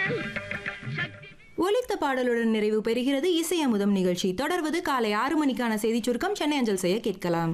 ஒலித்த பாடலுடன் நிறைவு பெறுகிறது இசை அமுதம் நிகழ்ச்சி தொடர்வது காலை ஆறு மணிக்கான செய்திச் சுருக்கம் சென்னை அஞ்சல் செய்ய கேட்கலாம்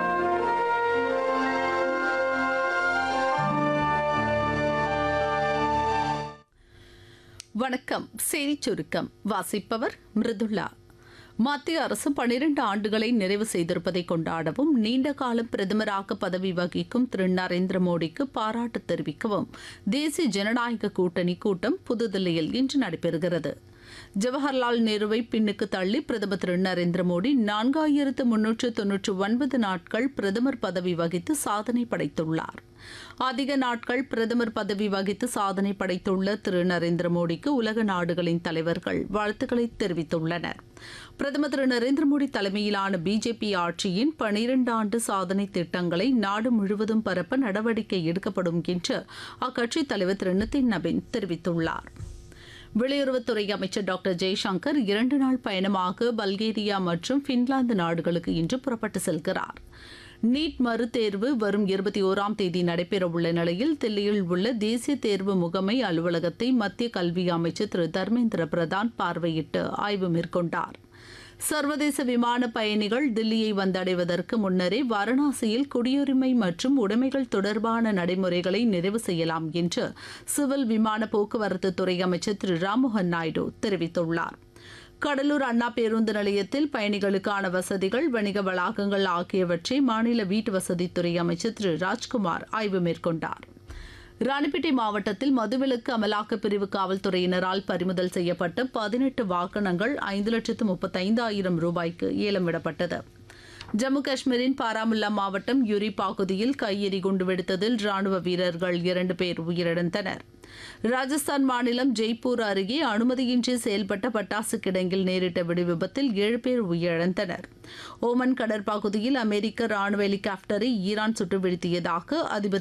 வணக்கம் செய்திச் சுருக்கம் வாசிப்பவர் மிருதுளா மத்திய அரசு பனிரெண்டு ஆண்டுகளை நிறைவு செய்திருப்பதை கொண்டாடவும் நீண்ட காலம் பிரதமராக பதவி வகிக்கும் திரு நரேந்திர மோடிக்கு பாராட்டு தெரிவிக்கவும் தேசிய ஜனநாயக கூட்டணி கூட்டம் புதுதில்லியில் இன்று நடைபெறுகிறது ஜவஹர்லால் நேருவை பின்னுக்கு தள்ளி பிரதமர் திரு நரேந்திர மோடி நான்காயிரத்து முன்னூற்று தொன்னூற்று ஒன்பது நாட்கள் பிரதமர் பதவி வகித்து சாதனை படைத்துள்ளார் அதிக நாட்கள் பிரதமர் பதவி வகித்து சாதனை படைத்துள்ள திரு நரேந்திர மோடிக்கு உலக நாடுகளின் தலைவர்கள் வாழ்த்துக்களை தெரிவித்துள்ளனர் பிரதமர் திரு நரேந்திர மோடி தலைமையிலான பிஜேபி ஆட்சியின் பனிரெண்டு ஆண்டு சாதனை திட்டங்களை நாடு முழுவதும் பரப்ப நடவடிக்கை எடுக்கப்படும் என்று அக்கட்சித் தலைவர் திரு நிதின் நபின் தெரிவித்துள்ளார் வெளியுறவுத்துறை அமைச்சர் டாக்டர் ஜெய்சங்கர் இரண்டு நாள் பயணமாக பல்கேரியா மற்றும் பின்லாந்து நாடுகளுக்கு இன்று புறப்பட்டு செல்கிறார் நீட் மறுதேர்வு வரும் இருபத்தி ஓராம் தேதி நடைபெறவுள்ள நிலையில் தில்லியில் உள்ள தேசிய தேர்வு முகமை அலுவலகத்தை மத்திய கல்வி அமைச்சர் திரு தர்மேந்திர பிரதான் பார்வையிட்டு ஆய்வு மேற்கொண்டார் சர்வதேச விமான பயணிகள் தில்லியை வந்தடைவதற்கு முன்னரே வாரணாசியில் குடியுரிமை மற்றும் உடைமைகள் தொடர்பான நடைமுறைகளை நிறைவு செய்யலாம் என்று சிவில் விமான போக்குவரத்து துறை அமைச்சர் திரு ராம்மோகன் நாயுடு தெரிவித்துள்ளார் கடலூர் அண்ணா பேருந்து நிலையத்தில் பயணிகளுக்கான வசதிகள் வணிக வளாகங்கள் ஆகியவற்றை மாநில வீட்டு வசதித்துறை அமைச்சர் திரு ராஜ்குமார் ஆய்வு மேற்கொண்டார் ராணிப்பேட்டை மாவட்டத்தில் மதுவிலக்கு அமலாக்க பிரிவு காவல்துறையினரால் பறிமுதல் செய்யப்பட்ட பதினெட்டு வாகனங்கள் ஐந்து லட்சத்து முப்பத்தைந்தாயிரம் ரூபாய்க்கு ஏலம் விடப்பட்டது ஜம்மு காஷ்மீரின் பாராமுல்லா மாவட்டம் யுரி பகுதியில் கையெறி குண்டு வெடித்ததில் ராணுவ வீரர்கள் இரண்டு பேர் உயிரிழந்தனர் ராஜஸ்தான் மாநிலம் ஜெய்ப்பூர் அருகே அனுமதியின்றி செயல்பட்ட பட்டாசு கிடங்கில் நேரிட்ட வெடி விபத்தில் ஏழு பேர் உயிரிழந்தனர் ஓமன் கடற்பகுதியில் அமெரிக்க ராணுவ ஹெலிகாப்டரை ஈரான் சுட்டு வீழ்த்தியதாக அதிபர்